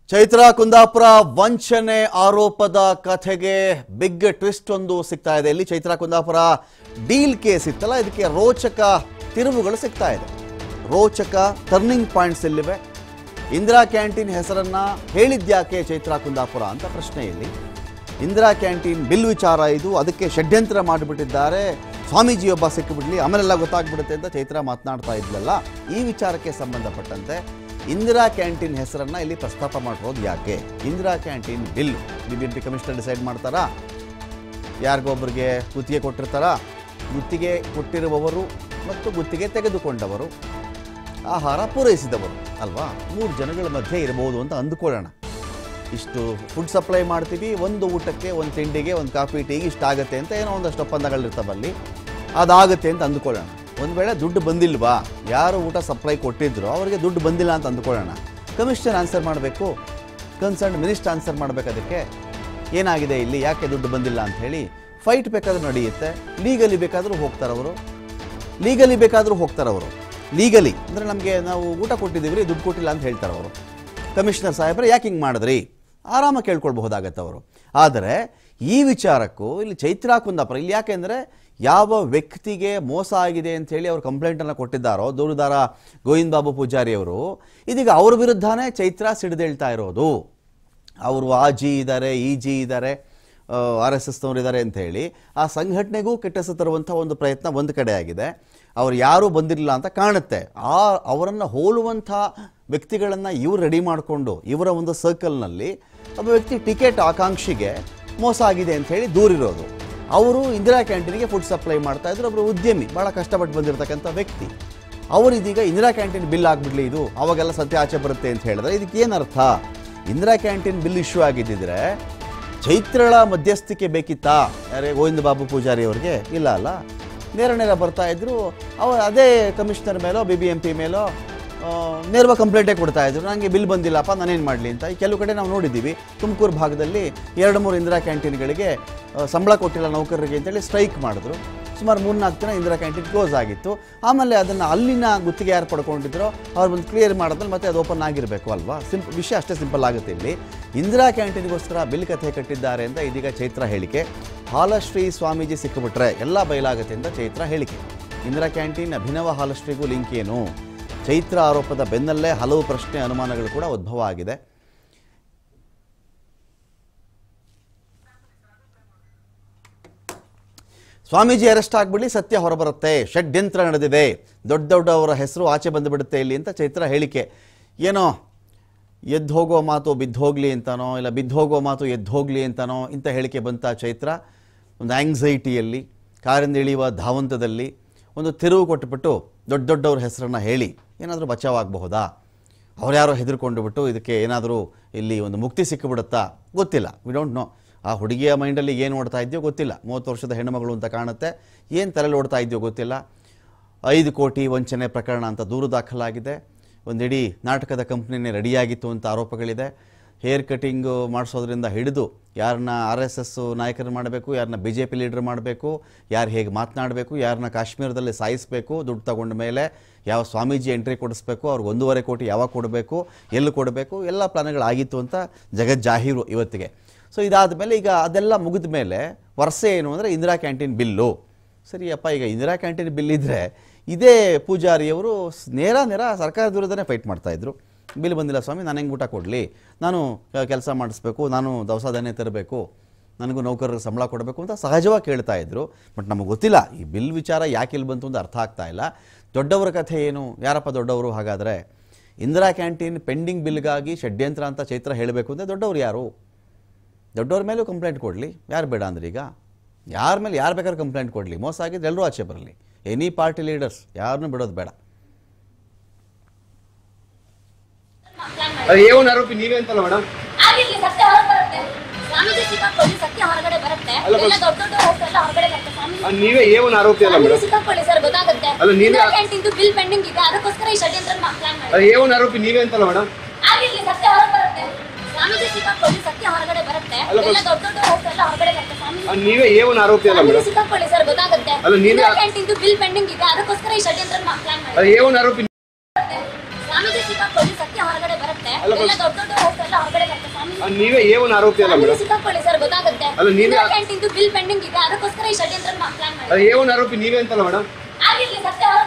ಚೈತ್ರ ಕುಂದಾಪುರ ವಂಚನೆ ಆರೋಪದ ಕಥೆಗೆ ಬಿಗ್ ಟ್ವಿಸ್ಟ್ ಒಂದು ಸಿಗ್ತಾ ಇದೆ ಇಲ್ಲಿ ಚೈತ್ರ ಕುಂದಾಪುರ ಡೀಲ್ ಕೇಸ್ ಇತ್ತಲ್ಲ ಇದಕ್ಕೆ ರೋಚಕ ತಿರುವುಗಳು ಸಿಗ್ತಾ ಇದೆ ರೋಚಕ ಟರ್ನಿಂಗ್ ಪಾಯಿಂಟ್ಸ್ ಇಲ್ಲಿವೆ ಇಂದಿರಾ ಕ್ಯಾಂಟೀನ್ ಹೆಸರನ್ನ ಹೇಳಿದ್ಯಾಕೆ ಚೈತ್ರ ಕುಂದಾಪುರ ಅಂತ ಪ್ರಶ್ನೆ ಇಲ್ಲಿ ಇಂದಿರಾ ಕ್ಯಾಂಟೀನ್ ಬಿಲ್ ವಿಚಾರ ಇದು ಅದಕ್ಕೆ ಷಡ್ಯಂತ್ರ ಮಾಡಿಬಿಟ್ಟಿದ್ದಾರೆ ಸ್ವಾಮೀಜಿಯೊಬ್ಬ ಸಿಕ್ಕಿಬಿಡ್ಲಿ ಆಮೇಲೆಲ್ಲ ಗೊತ್ತಾಗ್ಬಿಡುತ್ತೆ ಅಂತ ಚೈತ್ರ ಮಾತನಾಡ್ತಾ ಇದ್ಲಲ್ಲ ಈ ವಿಚಾರಕ್ಕೆ ಸಂಬಂಧಪಟ್ಟಂತೆ ಇಂದಿರಾ ಕ್ಯಾಂಟೀನ್ ಹೆಸರನ್ನ ಇಲ್ಲಿ ಪ್ರಸ್ತಾಪ ಮಾಡಿರೋದು ಯಾಕೆ Indira canteen bill B B M P commissioner decide ಮಾಡ್ತಾರಾ ಯಾರಿಗೊಬ್ಬರಿಗೆ ಗುತ್ತಿಗೆ ಕೊಟ್ಟಿರ್ತಾರಾ ಗುತ್ತಿಗೆ ಕೊಟ್ಟಿರುವವರು ಮತ್ತು ಗುತ್ತಿಗೆ ತೆಗೆದುಕೊಂಡವರು ಆಹಾರ ಪೂರೈಸಿದವರು ಅಲ್ವಾ ಮೂರು ಜನಗಳ ಮಧ್ಯೆ ಇರಬಹುದು ಅಂತ ಅಂದುಕೊಳ್ಳೋಣ ಇಷ್ಟು ಫುಡ್ ಸಪ್ಲೈ ಮಾಡ್ತೀವಿ ಒಂದು ಊಟಕ್ಕೆ ಒಂದು ತಿಂಡಿಗೆ ಒಂದು ಕಾಫಿ ಟೀಗೆ ಇಷ್ಟ ಆಗುತ್ತೆ ಅಂತ ಏನೋ ಒಂದಷ್ಟು ಒಪ್ಪಂದಗಳಿರ್ತಾವಲ್ಲಿ ಅದಾಗುತ್ತೆ ಅಂತ ಅಂದುಕೊಳ್ಳೋಣ ಒಂದು ವೇಳೆ ದುಡ್ಡು ಬಂದಿಲ್ವಾ ಯಾರು ಊಟ ಸಪ್ಲೈ ಕೊಟ್ಟಿದ್ರು ಅವರಿಗೆ ದುಡ್ಡು ಬಂದಿಲ್ಲ ಅಂತ ಅಂದುಕೊಳ್ಳೋಣ ಕಮಿಷನರ್ ಆನ್ಸರ್ ಮಾಡಬೇಕು ಕನ್ಸರ್ನ್ ಮಿನಿಸ್ಟರ್ ಆನ್ಸರ್ ಮಾಡಬೇಕು ಅದಕ್ಕೆ ಏನಾಗಿದೆ ಇಲ್ಲಿ ಯಾಕೆ ದುಡ್ಡು ಬಂದಿಲ್ಲ ಅಂತ ಹೇಳಿ ಫೈಟ್ ಬೇಕಾದ್ರೂ ನಡೆಯುತ್ತೆ ಲೀಗಲಿ ಬೇಕಾದರೂ ಹೋಗ್ತಾರೆ ಅವರು ಲೀಗಲಿ ಬೇಕಾದರೂ ಹೋಗ್ತಾರೆ ಅವರು ಲೀಗಲಿ ಅಂದರೆ ನಮಗೆ ನಾವು ಊಟ ಕೊಟ್ಟಿದ್ದೀವಿ ದುಡ್ಡು ಕೊಟ್ಟಿಲ್ಲ ಅಂತ ಹೇಳ್ತಾರೆ ಅವರು ಕಮಿಷನರ್ ಸಾಹೇಬ್ರೆ ಯಾಕೆ ಹಿಂಗೆ ಮಾಡಿದ್ರಿ ಆರಾಮ ಕೇಳ್ಕೊಳ್ಬಹುದಾಗತ್ತೆ ಅವರು ಆದರೆ ಈ ವಿಚಾರಕ್ಕೂ ಇಲ್ಲಿ ಚೈತ್ರಾ ಕುಂದಾಪುರ ಇಲ್ಲಿ ಯಾಕೆಂದರೆ ಯಾವ ವ್ಯಕ್ತಿಗೆ ಮೋಸ ಆಗಿದೆ ಅಂತ ಹೇಳಿ ಅವರು ಕಂಪ್ಲೇಂಟನ್ನು ಕೊಟ್ಟಿದ್ದಾರೋ ದೂರುದಾರ ಗೋವಿಂದ ಬಾಬು ಪೂಜಾರಿ ಅವರು ಇದೀಗ ಅವ್ರ ವಿರುದ್ಧನೇ ಚೈತ್ರ ಸಿಡಿದೇಳ್ತಾ ಇರೋದು ಅವರು ಆ ಜಿ ಇದ್ದಾರೆ ಈ ಜಿ ಇದ್ದಾರೆ ಆರ್ ಎಸ್ ಎಸ್ನವರು ಇದ್ದಾರೆ ಅಂತ ಹೇಳಿ ಆ ಸಂಘಟನೆಗೂ ಕೆಟ್ಟ ಹೆಸರು ತರುವಂಥ ಒಂದು ಪ್ರಯತ್ನ ಒಂದು ಕಡೆ ಆಗಿದೆ ಅವ್ರು ಯಾರೂ ಬಂದಿರಲಿಲ್ಲ ಅಂತ ಕಾಣುತ್ತೆ ಆ ಅವರನ್ನು ಹೋಲುವಂಥ ವ್ಯಕ್ತಿಗಳನ್ನು ಇವ್ರು ರೆಡಿ ಮಾಡಿಕೊಂಡು ಇವರ ಒಂದು ಸರ್ಕಲ್ನಲ್ಲಿ ಒಬ್ಬ ವ್ಯಕ್ತಿ ಟಿಕೆಟ್ ಆಕಾಂಕ್ಷಿಗೆ ಮೋಸ ಆಗಿದೆ ಅಂತ ಹೇಳಿ ದೂರಿರೋದು ಅವರು ಇಂದಿರಾ ಕ್ಯಾಂಟೀನ್ಗೆ ಫುಡ್ ಸಪ್ಲೈ ಮಾಡ್ತಾ ಇದ್ರು ಒಬ್ಬರು ಉದ್ಯಮಿ ಭಾಳ ಕಷ್ಟಪಟ್ಟು ಬಂದಿರತಕ್ಕಂಥ ವ್ಯಕ್ತಿ ಅವರು ಇದೀಗ ಇಂದಿರಾ ಕ್ಯಾಂಟೀನ್ ಬಿಲ್ ಆಗ್ಬಿಡ್ಲಿ ಇದು ಅವಾಗೆಲ್ಲ ಸತ್ಯ ಆಚೆ ಬರುತ್ತೆ ಅಂತ ಹೇಳಿದ್ರೆ ಇದಕ್ಕೆ ಏನರ್ಥ ಇಂದಿರಾ ಕ್ಯಾಂಟೀನ್ ಬಿಲ್ ಇಶ್ಯೂ ಆಗಿದ್ದಿದ್ರೆ ಚೈತ್ರಳ ಮಧ್ಯಸ್ಥಿಕೆ ಬೇಕಿತ್ತಾ ಯಾರೇ ಗೋವಿಂದ ಬಾಬು ಪೂಜಾರಿ ಅವರಿಗೆ ಇಲ್ಲ ಅಲ್ಲ ನೇರ ನೇರ ಬರ್ತಾ ಇದ್ರು ಅವ ಅದೇ ಕಮಿಷನರ್ ಮೇಲೋ ಬಿ ಬಿ ಎಂ ಪಿ ಮೇಲೋ ಆ, ನೇರವಾಗಿ ಕಂಪ್ಲೇಂಟೇ ಕೊಡ್ತಾ ಇದ್ರು ನನಗೆ ಬಿಲ್ ಬಂದಿಲ್ಲಪ್ಪ ನಾನೇನು ಮಾಡಲಿ ಅಂತ ಈ ಕೆಲವು ಕಡೆ ನಾವು ನೋಡಿದ್ದೀವಿ ತುಮಕೂರು ಭಾಗದಲ್ಲಿ ಎರಡು ಮೂರು ಇಂದಿರಾ ಕ್ಯಾಂಟೀನ್ಗಳಿಗೆ ಆ, ಸಂಬಳ ಕೊಟ್ಟಿಲ್ಲ ನೌಕರರಿಗೆ ಅಂತೇಳಿ ಸ್ಟ್ರೈಕ್ ಮಾಡಿದ್ರು ಸುಮಾರು ಮೂರ್ನಾಲ್ಕು ದಿನ ಇಂದಿರಾ ಕ್ಯಾಂಟೀನ್ ಕ್ಲೋಸ್ ಆಗಿತ್ತು ಆಮೇಲೆ ಅದನ್ನು ಅಲ್ಲಿನ ಗುತ್ತಿಗೆ ಯಾರು ಪಡ್ಕೊಂಡಿದ್ರೋ ಅವ್ರು ಬಂದು ಕ್ಲಿಯರ್ ಮಾಡಿದ್ಮೇಲೆ ಮತ್ತೆ ಅದು ಓಪನ್ ಆಗಿರಬೇಕು ಅಲ್ವಾ ಸಿಂಪ್ ವಿಷಯ ಅಷ್ಟೇ ಸಿಂಪಲ್ ಆಗುತ್ತೆ ಇಲ್ಲಿ ಇಂದಿರಾ ಕ್ಯಾಂಟೀನ್ಗೋಸ್ಕರ ಬಿಲ್ ಕಥೆ ಕಟ್ಟಿದ್ದಾರೆ ಅಂತ ಇದೀಗ ಚೈತ್ರ ಹೇಳಿಕೆ ಹಾಲಶ್ರೀ ಸ್ವಾಮೀಜಿ ಸಿಕ್ಕಿಬಿಟ್ರೆ ಎಲ್ಲ ಬಯಲಾಗುತ್ತೆ ಅಂತ ಚೈತ್ರ ಹೇಳಿಕೆ ಇಂದಿರಾ ಕ್ಯಾಂಟೀನ್ ಅಭಿನವ ಹಾಲಶ್ರೀಗೂ ಲಿಂಕ್ ಏನು ಚೈತ್ರ ಆರೋಪದ ಬೆನ್ನಲ್ಲೇ ಹಲವು ಪ್ರಶ್ನೆ ಅನುಮಾನಗಳು ಕೂಡ ಉದ್ಭವ ಆಗಿದೆ ಸ್ವಾಮೀಜಿ ಅರೆಸ್ಟ್ ಆಗ್ಬಿಡ್ಲಿ ಸತ್ಯ ಹೊರಬರುತ್ತೆ ಷಡ್ಯಂತ್ರ ನಡೆದಿದೆ ದೊಡ್ಡ ದೊಡ್ಡವರ ಹೆಸರು ಆಚೆ ಬಂದುಬಿಡುತ್ತೆ ಇಲ್ಲಿ ಅಂತ ಚೈತ್ರ ಹೇಳಿಕೆ ಏನೋ ಎದ್ದು ಹೋಗೋ ಮಾತು ಬಿದ್ದು ಹೋಗ್ಲಿ ಅಂತನೋ ಇಲ್ಲ ಬಿದ್ದು ಹೋಗೋ ಮಾತು ಎದ್ದು ಹೋಗ್ಲಿ ಅಂತನೋ ಇಂಥ ಹೇಳಿಕೆ ಬಂತ ಚೈತ್ರ ಒಂದು ಆಂಗ್ಸೈಟಿಯಲ್ಲಿ ಕಾರಿಂದ ಇಳಿಯುವ ಧಾವಂತದಲ್ಲಿ ಒಂದು ತಿರುವು ಕೊಟ್ಟುಬಿಟ್ಟು ದೊಡ್ಡ ದೊಡ್ಡವ್ರ ಹೆಸರನ್ನು ಹೇಳಿ ಏನಾದರೂ ಬಚಾವಾಗಬಹುದಾ ಅವ್ರ್ಯಾರೋ ಹೆದರ್ಕೊಂಡು ಬಿಟ್ಟು ಇದಕ್ಕೆ ಏನಾದರೂ ಇಲ್ಲಿ ಒಂದು ಮುಕ್ತಿ ಸಿಕ್ಕಿಬಿಡುತ್ತಾ ಗೊತ್ತಿಲ್ಲ ವಿ ಡೋಂಟ್ ನೋ ಆ ಹುಡುಗಿಯ ಮೈಂಡಲ್ಲಿ ಏನು ಓಡ್ತಾ ಇದೆಯೋ ಗೊತ್ತಿಲ್ಲ ಮೂವತ್ತು ವರ್ಷದ ಹೆಣ್ಣುಮಗಳು ಅಂತ ಕಾಣುತ್ತೆ ಏನು ತಲೆಯಲ್ಲಿ ಓಡ್ತಾ ಇದೆಯೋ ಗೊತ್ತಿಲ್ಲ ಐದು ಕೋಟಿ ವಂಚನೆ ಪ್ರಕರಣ ಅಂತ ದೂರು ದಾಖಲಾಗಿದೆ ಒಂದಿಡೀ ನಾಟಕದ ಕಂಪ್ನಿನೇ ರೆಡಿಯಾಗಿತ್ತು ಅಂತ ಆರೋಪಗಳಿದೆ ಹೇರ್ ಕಟಿಂಗು ಮಾಡಿಸೋದ್ರಿಂದ ಹಿಡಿದು ಯಾರನ್ನ ಆರ್ ಎಸ್ ಎಸ್ ನಾಯಕರು ಮಾಡಬೇಕು ಯಾರನ್ನ ಬಿ ಜೆ ಪಿ ಲೀಡರ್ ಮಾಡಬೇಕು ಯಾರು ಹೇಗೆ ಮಾತನಾಡಬೇಕು ಯಾರನ್ನ ಕಾಶ್ಮೀರದಲ್ಲಿ ಸಾಯಿಸಬೇಕು ದುಡ್ಡು ತಗೊಂಡ ಮೇಲೆ ಯಾವ ಸ್ವಾಮೀಜಿ ಎಂಟ್ರಿ ಕೊಡಿಸ್ಬೇಕು ಅವ್ರಿಗೆ ಒಂದೂವರೆ ಕೋಟಿ ಯಾವಾಗ ಕೊಡಬೇಕು ಎಲ್ಲಿ ಕೊಡಬೇಕು ಎಲ್ಲ ಪ್ಲಾನ್ಗಳಾಗಿತ್ತು ಅಂತ ಜಗಜ್ಜಾಹೀರು ಇವತ್ತಿಗೆ ಸೊ ಇದಾದ ಮೇಲೆ ಈಗ ಅದೆಲ್ಲ ಮುಗಿದ ಮೇಲೆ ವರ್ಷೆ ಏನು ಅಂದರೆ ಇಂದಿರಾ ಕ್ಯಾಂಟೀನ್ ಬಿಲ್ಲು ಸರಿಯಪ್ಪ ಈಗ ಇಂದಿರಾ ಕ್ಯಾಂಟೀನ್ ಬಿಲ್ ಇದ್ದರೆ ಇದೇ ಪೂಜಾರಿಯವರು ಸ್- ನೇರ ನೇರ ಸರ್ಕಾರದ ವಿರುದ್ಧನೇ ಫೈಟ್ ಮಾಡ್ತಾಯಿದ್ರು ಬಿಲ್ ಬಂದಿಲ್ಲ ಸ್ವಾಮಿ ನಾನು ಹೆಂಗೆ ಊಟ ಕೊಡಲಿ ನಾನು ಕೆಲಸ ಮಾಡಿಸ್ಬೇಕು ನಾನು ದವಸ ಧಾನ್ಯ ತರಬೇಕು ನನಗೂ ನೌಕರರಿಗೆ ಸಂಬಳ ಕೊಡಬೇಕು ಅಂತ ಸಹಜವಾಗಿ ಕೇಳ್ತಾ ಇದ್ರು ಬಟ್ ನಮಗೆ ಗೊತ್ತಿಲ್ಲ ಈ ಬಿಲ್ ವಿಚಾರ ಯಾಕೆ ಇಲ್ಲಿ ಬಂತು ಅಂತ ಅರ್ಥ ಆಗ್ತಾ ಇಲ್ಲ ದೊಡ್ಡವರ ಕಥೆ ಏನು ಯಾರಪ್ಪ ದೊಡ್ಡವರು ಹಾಗಾದರೆ ಇಂದಿರಾ ಕ್ಯಾಂಟೀನ್ ಪೆಂಡಿಂಗ್ ಬಿಲ್ಗಾಗಿ ಷಡ್ಯಂತ್ರ ಅಂತ ಚೈತ್ರ ಹೇಳಬೇಕು ಅಂದರೆ ದೊಡ್ಡವರು ಯಾರು ದೊಡ್ಡವ್ರ ಮೇಲೂ ಕಂಪ್ಲೇಂಟ್ ಕೊಡಲಿ ಯಾರು ಬೇಡ ಅಂದ್ರೆ ಈಗ ಯಾರ ಮೇಲೆ ಯಾರು ಬೇಕಾದ್ರೂ ಕಂಪ್ಲೇಂಟ್ ಕೊಡಲಿ ಮೋಸ ಆಗಿದ್ರೆ ಎಲ್ಲರೂ ಆಚೆ ಬರಲಿ ಎನಿ ಪಾರ್ಟಿ ಲೀಡರ್ಸ್ ಯಾರನ್ನೂ ಬಿಡೋದು ಬೇಡ ಅದು ಏ ಒಂದು ಆರೋಪಿ ನೀವೇ ಅಂತಲ್ಲ ಮೇಡಮ್ ಆಗಿರ್ಲಿ ಸತ್ಯ ಹೊರಗೆ ಬರುತ್ತೆ ಸ್ವಾಮೀಜಿ ಸಿಕ್ಕಾಕೊಳ್ಳಿ ಸತ್ಯ ಹೊರಗಡೆ ಬರುತ್ತೆ ಅಲ್ಲ, ಎಲ್ಲ ದೊಡ್ಡ ದೊಡ್ಡ ಹೋಗ್ತಾ ಹೊರಗಡೆ ಬರುತ್ತೆ ಸ್ವಾಮೀಜಿ ನೀವೇ ಏ ಒಂದು ಆರೋಪಿ ಅಲ್ಲ ಸ್ವಾಮೀಜಿ ಮೇಡಮ್ ಸಿಕ್ಕಾಕೊಳ್ಳಿ ಸರ್ ಗೊತ್ತಾಗುತ್ತೆ ಅಲ್ಲ, ನೀವೇ- ಇಂದಿರಾ ಕ್ಯಾಂಟೀನ್ದು ಬಿಲ್ ಪೆಂಡಿಂಗ್ ಇದೆ ಅದಕ್ಕೋಸ್ಕರ ಈ ಷಡ್ಯಂತ್ರ ಪ್ಲಾನ್ ಮಾಡಿ ಅದು ಏ ಒಂದು ಆರೋಪಿ ನೀವೇ ಅಂತಲ್ಲ ಮೇಡಮ್ ಆಗಿರ್ಲಿ ಸತ್ಯ ಹೊರಗೆ ಬರುತ್ತೆ ಸ್ವಾಮೀಜಿ ಸಿಕ್ಕಾಕೊಳ್ಳಿ ಸತ್ಯ ಹೊರಗಡೆ ಬರುತ್ತೆ ಅಲ್ಲ, ಎಲ್ಲ ದೊಡ್ಡ ದೊಡ್ಡ ಹೋಗ್ತಾ ಹೊರಗಡೆ ಬರುತ್ತೆ ಸ್ವಾಮೀಜಿ ನೀವೇ ಏ ಒಂದು ಆರೋಪಿ ಅಲ್ಲ ಸ್ವಾಮೀಜಿ ಮೇಡಮ್ ಸಿಕ್ಕಾಕೊಳ್ಳಿ ಸರ್ ಗೊತ್ತಾಗುತ್ತೆ ಅಲ್ಲ, ನೀವೇ- ಇಂದಿರಾ ಕ್ಯಾಂಟೀನ್ದು ಬಿಲ್ ಪೆಂಡಿಂಗ್ ಇದೆ ಅದಕ್ಕೋಸ್ಕರ ಈ ಷಡ್ಯಂತ್ರ ಪ್ಲಾನ್ ಮಾಡಿ ಅದು ಏ ಒಂದು ಆರೋಪಿ ಸ್ವಾಮೀಜಿ ಸಿಕ್ಕಾಕೊಳ್ಳಿ ಸತ್ಯ ಹೊರಗಡೆ ಬರುತ್ತೆ ಅಲ್ಲ, ಎಲ್ಲ ದೊಡ್ಡ ದೊಡ್ಡ ಹೋಗ್ತಾ ಹೊರಗಡೆ ಆ, ನೀವೇ ಏ ಒಂದು ಆರೋಪಿ ಅಲ್ಲ ಸ್ವಾಮೀಜಿ ಮೇಡಮ್ ಸಿಕ್ಕಾಕೊಳ್ಳಿ ಸರ್ ಗೊತ್ತಾಗುತ್ತೆ ಅಲ್ಲ, ನೀವೇ- ಕ್ಯಾಂಟೀನ್ದು ಬಿಲ್ ಪೆಂಡಿಂಗ್ ಇದೆ ಅದಕ್ಕೋಸ್ಕರ ಈ ಷಡ್ಯಂತ್ರ ಪ್ಲಾನ್ ಮಾಡಿ ಅಲ್ಲ ಏ ಒಂದು ಆರೋಪಿ ನೀವೇ ಅಂತಲ್ಲ ಮೇಡಮ್ ಆಗಿರ್ಲಿ ಸತ್ಯ ಹೊರಗೆ